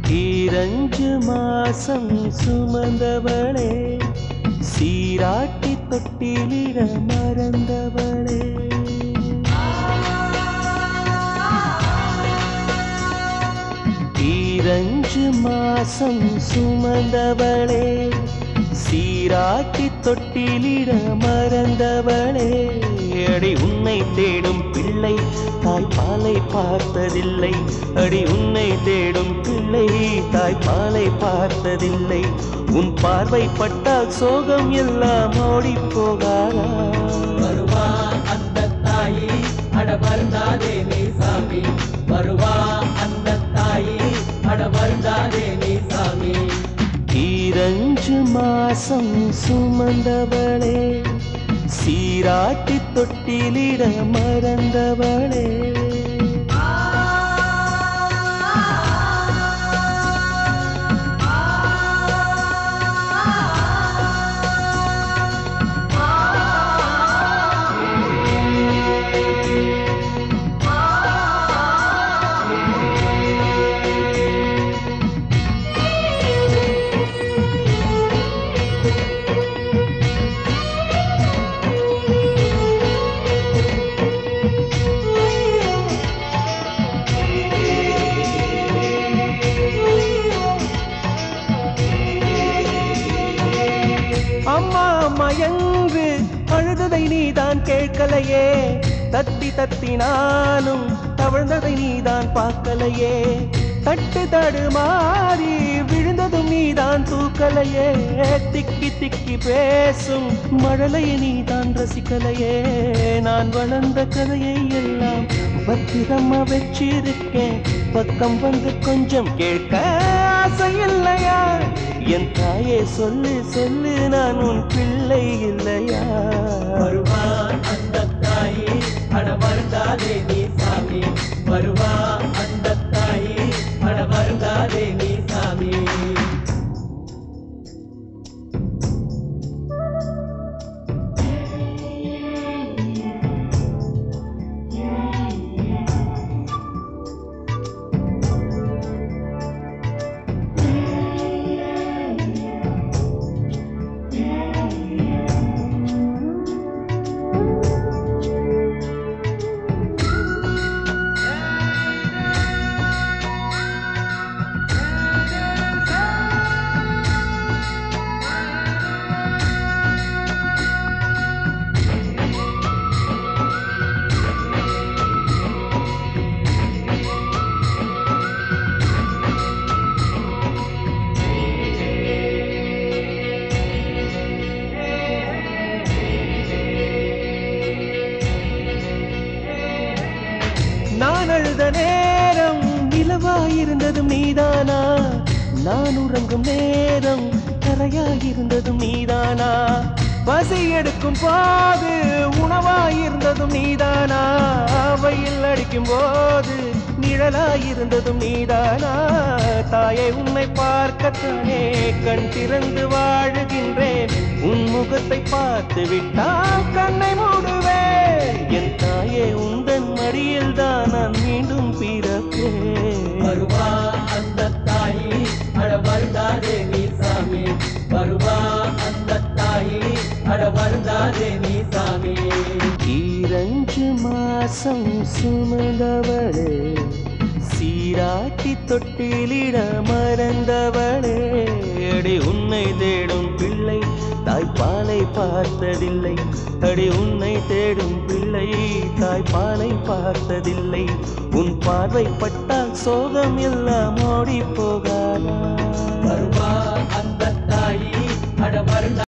ஈரஞ்சு மாசம் சுமந்தவளே சீராட்டி தொட்டிலிட மறந்தவளே ஈரஞ்சு மாசம் சுமந்தவளே சீராட்டி தொட்டிலிட மறந்தவளே அடி உன்னை தேடும் பிள்ளை தாய்ப்பாலை பார்த்ததில்லை அடி உன்னை தேடும் பிள்ளை தாய்ப்பாலை பார்த்ததில்லை உன் பார்வை பட்டால் சோகம் எல்லாம் ஓடி போகாதா வருவா அந்த தாயி அட வருந்தாதே நீ சாமி வருவா அந்த தாயி அட வருந்தாதே நீ சாமி ஈரஞ்சு மாசம் சுமந்தவளே சீராட்டி தொட்டிலிட மறந்தவளே அம்மா அம்மா என்று அழுததை நீதான் கேட்கலையே தத்தி தத்தினாலும் தவழ்ந்ததை நீதான் பார்க்கலையே தட்டு தடுமாறி விழுந்ததும் நீதான் தூக்கலையே திக்கி திக்கி பேசும் மழலையை நீதான் ரசிக்கலையே நான் வளர்ந்த கதையை எல்லாம் பத்திரமா வச்சிருக்கேன் பக்கம் வந்து கொஞ்சம் கேட்க ஆசை இல்லையா என் தாயே சொல்லு சொல்லு நான் உன் பிள்ளை இல்லையா வருவா அந்த தாயி அட வருந்தாதே நீ சாமி வருவா அந்த தாயி அட வருந்தாதே நீ சாமி நான் அழுத நேரம் நிலவாயிருந்ததும் நீதானா நான் உறங்கும் நேரம் கரையாயிருந்ததும் நீதானா பசி எடுக்கும் போது உணவாயிருந்ததும் நீதானா வெயில் அடிக்கும் போது நிழலாயிருந்ததும் நீதானா தாயை உன்னை பார்க்கத்தானே கண் திறந்து வாழுகின்றேன் உன் முகத்தை பார்த்து விட்டால் கண்ணை மூடுவேன் என் தாயே உந்தன் மடியில் தான் நான் மீண்டும் பிறப்பேன் வருவா அந்த தாயி அட வருந்தாதே நீ சாமி வருவா அந்த தாயி அட வருந்தாதே நீ சாமி ஈரஞ்சு மாசம் சுமந்தவளே சீராட்டி தொட்டிலிட மறந்தவளே அடி உன்னை தேடும் பிள்ளை தாய்ப்பாலை பார்த்ததில்லை அடி உன்னை தேடும் பிள்ளை தாய்ப்பாலை பார்த்ததில்லை உன் பார்வை பட்டால் சோகம் எல்லாம் ஓடி போகாதா வருவா அந்த தாயி அட வருந்தா